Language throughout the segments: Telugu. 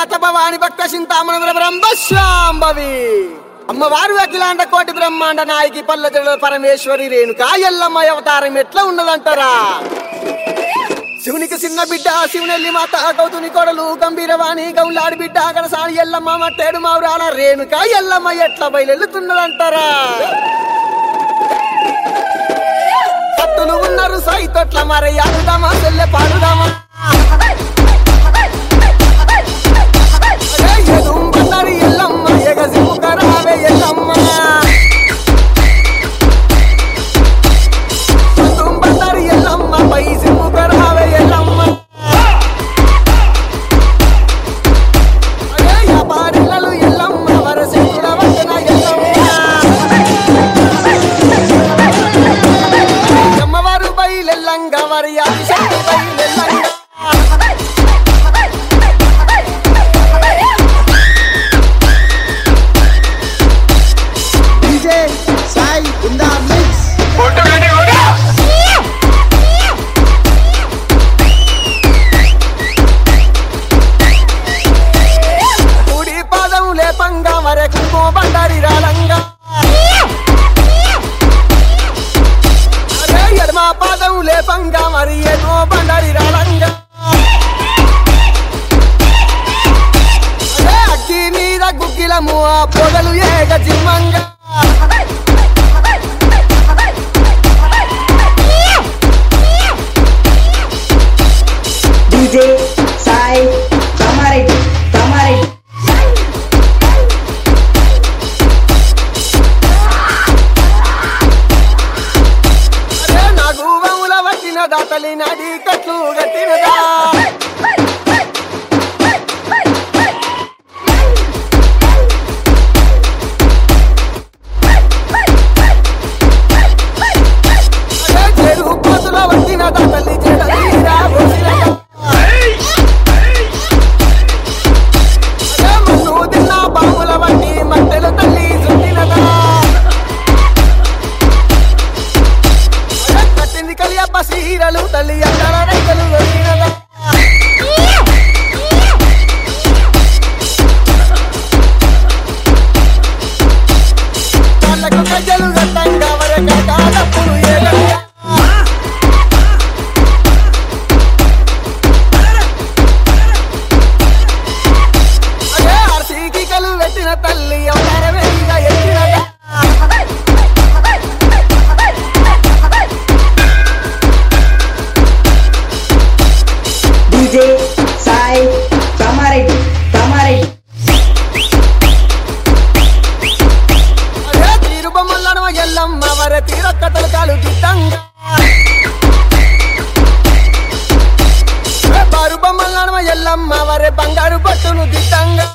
మాత భవాని భక్త చింతామణ బ్రహ్మశ్రాంభవి అమ్మవారు అఖిలాండ కోటి బ్రహ్మాండ నాయకి పల్లె పరమేశ్వరి రేణుక ఎల్లమ్మ అవతారం ఎట్లా ఉన్నదంటారా శివునికి చిన్న బిడ్డ శివునెల్లి మాత గౌతుని కొడలు గంభీరవాణి గౌలాడి బిడ్డ కనసాని ఎల్లమ్మ మట్టేడు మావురాల రేణుక ఎల్లమ్మ ఎట్లా బయలుతున్నదంటారా కత్తులు ఉన్నారు సైతొట్ల మరి ఆడుదామా చెల్లె పాడుదామా అరే ఎదుంబన్నరి ఎల్లమ్మ ఎగసిముకరావే ఎల్లమ్మ ఎదుంబన్నరి ఎల్లమ్మ పై సిముకరావే ఎల్లమ్మ అరే వ్యాపారిలలు ఎల్లమ్మ వరసికుడ వచన ఎల్లమ్మ అమ్మవారు బయలెల్లంగా మరి Adishakti బయలెల్లంగా DJ Sai in the mix. కుడి పాదం లేపంగా మరెక్కు బండారి రాలంగా అరే ఎడమ పాదం లేపంగా మరి ఎగో బండారి రాలంగా అరే అగ్గి మీద గుగ్గిలము ఆ పొగలు ఏగ జిమ్మంగా DJ Sai Kamaretti Kamaretti అరే నాకు వముల పట్టినదా తల్లి నడి కట్లు కట్టినదా అరే చెరువు పోతుల పట్టినదా తల్లి చెడలీరా పోసినదా అరే మన్ను తిన్న బాముల వంటి మట్టెల తల్లి చుట్టినదా అరే కట్టింది కలియప్ప సీరలు తల్లి అక్కడ రైతులు వచ్చినదా కాళ్ళకు గజ్జలు గట్టంగా వరక కాలప్పుడు ఏగంగా అదే ఆర్సీకి కలు పెట్టిన తల్లి అవతారమేగా ఎత్తినదా DJ Sai Kamaretti Kamaretti అదే తీరు బొమ్మలను ఎల్లమ్మ వర తీరొక్క తలకాలు దిద్దంగా అరే బారు బొమ్మలను ఎల్లమ్మ వరే బంగారు పట్టును దిద్దంగా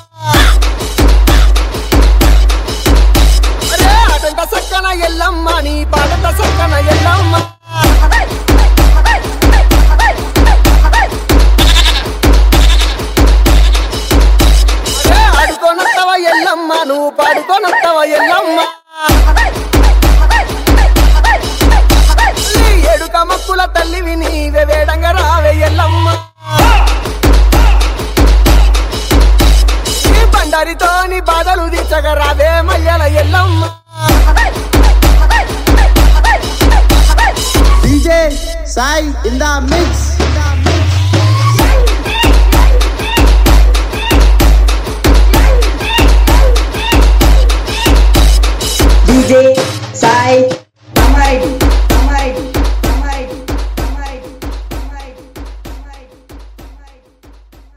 అరే అటంత సక్కన ఎల్లమ్మ నీ పాటంత సక్కన ఎల్లమ్మ అరే ఆడుకోనత్తవ ఎల్లమ్మ నువ్వు పాడుకోనత్తవ ఎల్లమ్మ తల్లి ఏడుక మక్కుల తల్లివి నీవే వేడంగా రావే ఎల్లమ్మ ఈ బండారితోని బాధలు తీర్చగా రావే మల్లెల Yellamma DJ Sai in the mix. DJ Sai Kamaretti